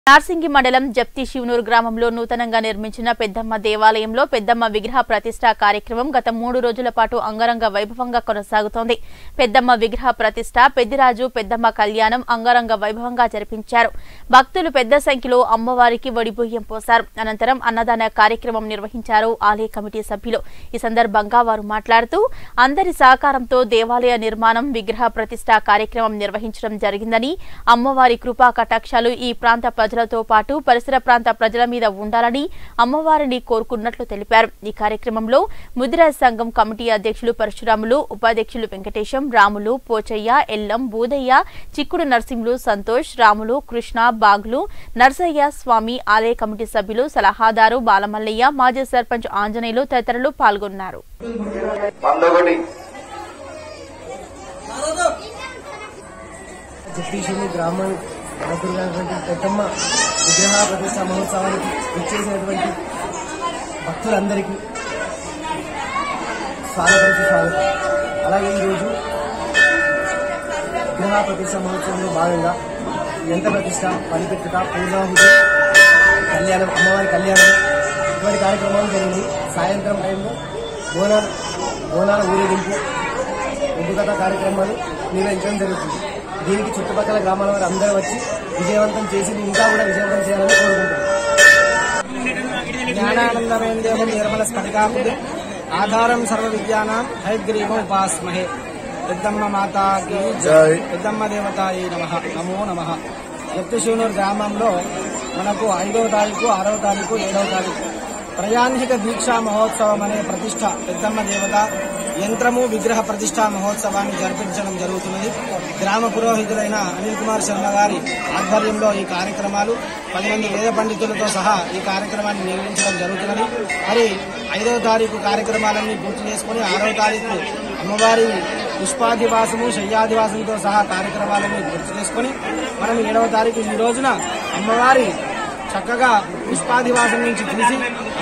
నార్సింగి మండలం జప్తి శివనూరు గ్రామంలో నూతనంగా నిర్మించిన పెద్దమ్మ దేవాలయంలో పెద్దమ్మ విగ్రహ ప్రతిష్ఠా కార్యక్రమం గత మూడు రోజుల పాటు అంగరంగ వైభవంగా కొనసాగుతోంది పెద్దమ్మ విగ్రహ ప్రతిష్ఠ పెద్దిరాజు పెద్దమ్మ కళ్యాణం అంగరంగ వైభవంగా జరిపించారు భక్తులు పెద్ద సంఖ్యలో అమ్మవారికి వడిబొయ్యం పోశారు అనంతరం అన్నదాన కార్యక్రమం నిర్వహించారు ఆలయ కమిటీ సభ్యులు ఈ సందర్భంగా వారు మాట్లాడుతూ అందరి సహకారంతో దేవాలయ నిర్మాణం విగ్రహ ప్రతిష్ఠా కార్యక్రమం నిర్వహించడం జరిగిందని అమ్మవారి కృపా కటాక్షాలు ఈ ప్రాంత ప్రజలతో పాటు పరిసర ప్రాంత ప్రజల మీద ఉండాలని అమ్మవారిని కోరుకున్నట్లు తెలిపారు ఈ కార్యక్రమంలో ముదిరాజ్ సంఘం కమిటీ అధ్యక్షులు పరశురాములు ఉపాధ్యక్షులు వెంకటేశం రాములు పోచయ్య ఎల్లం బూదయ్య చిక్కుడు నరసింహులు సంతోష్ రాములు కృష్ణ బాగ్లు నర్సయ్య స్వామి ఆలయ కమిటీ సభ్యులు సలహాదారు బాలమల్లయ్య మాజీ సర్పంచ్ ఆంజనేయులు తదితరులు పాల్గొన్నారు వందొకటి జగదీశుని గ్రామానికి అనుకున్నటువంటి పెద్దమ్మ విగ్రహ ప్రతిష్ట మహోత్సవానికి విచ్చేసినటువంటి భక్తులందరికీ స్వాగతం స్వాగతం అలాగే ఈరోజు విగ్రహ ప్రతిష్ట మహోత్సవంలో భాగంగా యంత్ర ప్రతిష్ట బలిపెట్టుట పూర్ణాహుతి కళ్యాణం అమ్మవారి కళ్యాణం ఇటువంటి కార్యక్రమాలు జరిగింది సాయంత్రం టైంలో బోనాలు బోనాల ఊరేగింపు ఎంపికత కార్యక్రమాలు నిర్వహించడం జరుగుతుంది దీనికి చుట్టుపక్కల గ్రామాల వారు అందరూ వచ్చి విజయవంతం చేసి ఇంకా కూడా విజయవంతం చేయాలని కోరుకుంటున్నాం జ్ఞానానందమయం దేవం నిర్మల స్ఫటికాకుడు ఆధారం సర్వ విద్యానాం హైగ్రీవం ఉపాస్మహే పెద్దమ్మ మాతాకి జై. పెద్దమ్మ దేవతాయి నమ నమో నమ యప్తిశివనూరు గ్రామంలో మనకు ఐదవ తారీఖు ఆరవ తారీఖు ఏడవ తారీఖు ప్రయాణిక దీక్షా మహోత్సవం అనే ప్రతిష్ట పెద్దమ్మ దేవత యంత్రము విగ్రహ ప్రతిష్టా మహోత్సవాన్ని జరిపించడం జరుగుతున్నది గ్రామ పురోహితులైన అనిల్ కుమార్ శర్మ గారి ఆధ్వర్యంలో ఈ కార్యక్రమాలు పది మంది వేద పండితులతో సహా ఈ కార్యక్రమాన్ని నిర్వహించడం జరుగుతున్నది మరి ఐదవ తారీఖు కార్యక్రమాలన్నీ పూర్తి చేసుకుని ఆరవ తారీఖు అమ్మవారి పుష్పాధివాసము శయ్యాదివాసంతో సహా కార్యక్రమాలన్నీ పూర్తి చేసుకుని మనం ఏడవ తారీఖు ఈ రోజున అమ్మవారి చక్కగా పుష్పాధివాసం నుంచి తీసి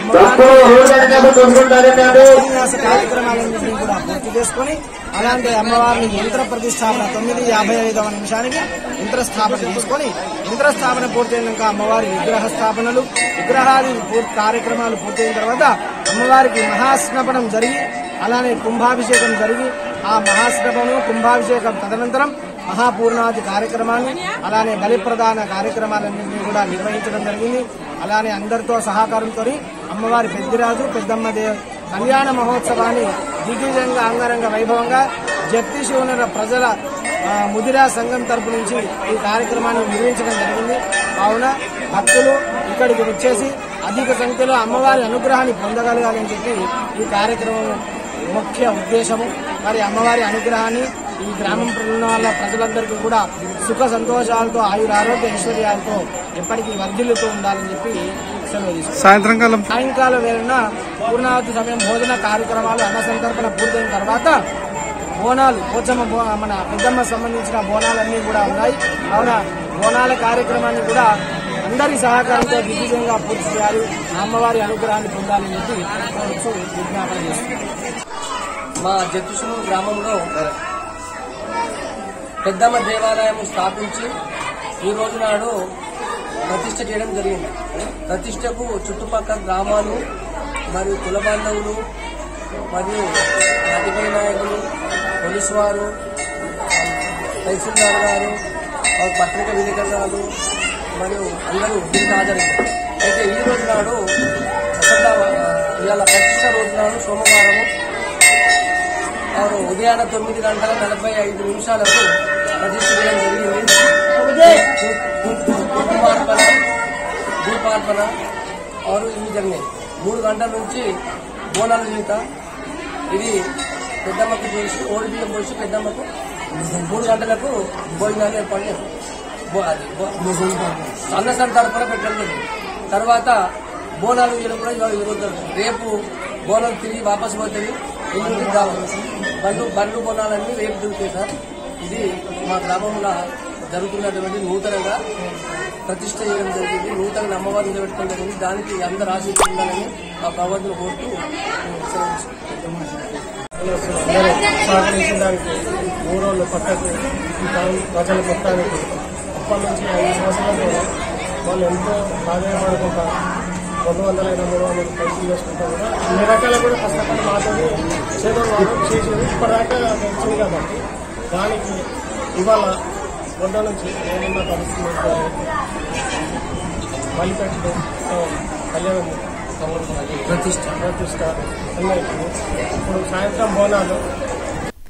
శ్రీనివాస కార్యక్రమాలన్నింటినీ కూడా పూర్తి చేసుకుని అలాంటి అమ్మవారిని యంత్ర ప్రతిష్టాపన తొమ్మిది యాభై ఐదవ నిమిషానికి యంత్ర స్థాపన చేసుకుని యంత్ర స్థాపన పూర్తయినాక అమ్మవారి విగ్రహ స్థాపనలు విగ్రహాది పూర్తి కార్యక్రమాలు పూర్తయిన తర్వాత అమ్మవారికి మహాస్నపనం జరిగి అలానే కుంభాభిషేకం జరిగి ఆ మహాస్నపనం కుంభాభిషేకం తదనంతరం మహాపూర్ణాది కార్యక్రమాన్ని అలానే బలి ప్రదాన కార్యక్రమాలన్నింటినీ కూడా నిర్వహించడం జరిగింది అలానే అందరితో సహకారంతో అమ్మవారి పెద్దిరాజు పెద్దమ్మ దేవ కళ్యాణ మహోత్సవాన్ని దిగ్విజయంగా అంగరంగ వైభవంగా జప్తి శివనర ప్రజల ఆ, ముదిరా సంఘం తరపు నుంచి ఈ కార్యక్రమాన్ని నిర్వహించడం జరిగింది కావున భక్తులు ఇక్కడికి వచ్చేసి అధిక సంఖ్యలో అమ్మవారి అనుగ్రహాన్ని పొందగలగాలని చెప్పి ఈ కార్యక్రమం ముఖ్య ఉద్దేశము మరి అమ్మవారి అనుగ్రహాన్ని ఈ గ్రామం ఉన్న వాళ్ళ ప్రజలందరికీ కూడా సుఖ సంతోషాలతో ఆయుర ఆరోగ్య ఐశ్వర్యాలతో ఎప్పటికీ వర్ధిల్లుతూ ఉండాలని చెప్పి సెలవు తీసుకుంటాం సాయంత్రం కాలం సాయంకాలం వేళన పూర్ణావతి సమయం భోజన కార్యక్రమాలు అన్న సంతర్పణ పూర్తయిన తర్వాత బోనాలు పోచమ్మ బో- మన పెద్దమ్మ సంబంధించిన బోనాలన్నీ కూడా ఉన్నాయి కావున బోనాల కార్యక్రమాన్ని కూడా అందరి సహకారంతో దిగ్విజయంగా పూర్తి చేయాలి ఆ అమ్మవారి అనుగ్రహాన్ని పొందాలని చెప్పి కోరుతూ విజ్ఞాపన చేస్తున్నాం మా జతుషును గ్రామంలో పెద్దమ్మ దేవాలయం స్థాపించి ఈ రోజు నాడు ప్రతిష్ట చేయడం జరిగింది ప్రతిష్టకు చుట్టుపక్కల గ్రామాలు మరియు కుల బాంధవులు మరియు రాజకీయ నాయకులు పోలీసు వారు తహసీల్దార్ గారు వారి పత్రిక విలేకరులు మరియు అందరూ దీనికి హాజరయ్యారు అయితే ఈ రోజు నాడు అసలు ఇవాళ ప్రతిష్ట రోజు నాడు సోమవారము వారు ఉదయాన తొమ్మిది గంటల నలభై ఐదు నిమిషాలకు ప్రతిష్ఠ చేయడం జరిగింది కుంకుమార్పణ దీపార్పణ వారు ఇవి జరిగినాయి మూడు గంటల నుంచి బోనాల జీవిత ఇది పెద్దమ్మకు చేసి ఓడి బియ్యం పోసి పెద్దమ్మకు మూడు గంటలకు భోజనాలు ఏర్పాటు చేస్తాం. బో- అది బో- అన్న సంతర్పణ పెట్టడం జరిగింది. తర్వాత బోనాలు ఇవ్వడం కూడా ఇవాళ ఈరోజు జరుగుతుంది. రేపు బోనాలు తిరిగి వాపసు పోతుంది ఎల్లుండి రావాలి బండ్లు బండ్లు బోనాలన్నీ రేపు దిగుతాయి సార్ ఇది మా గ్రామంలో జరుగుతున్నటువంటి నూతనంగా ప్రతిష్ట చేయడం జరిగింది నూతన అమ్మవారిని నిలబెట్టుకోవడం జరిగింది దానికి అందరు ఆశిస్తుండాలని మా ప్రవర్తన కోరుతూ సెలవు తీసుకుంటున్నాను. అందరూ సహకరించిన దానికి ఊరోళ్ళు పక్కకు ఈ టౌన్ ప్రజలు మొత్తానికి అప్పటి నుంచి ఐదు సంవత్సరాలు వాళ్ళు ఎంతో ఆదాయపడుకుంటా రెండు వందలైన మూడు వందలు పైసలు చేసుకుంటా కూడా అన్ని రకాల కూడా కష్టపడి మాతో చేతులు వాడడం చేసేది ఇప్పటిదాకా వచ్చింది కాబట్టి దానికి ఇవాళ వంద నుంచి ఏమన్నా పరిస్థితి బలిపెట్టడం కళ్యాణం ప్రతిష్ట ప్రతిష్ట అన్నీ ఇప్పుడు సాయంత్రం బోనాలు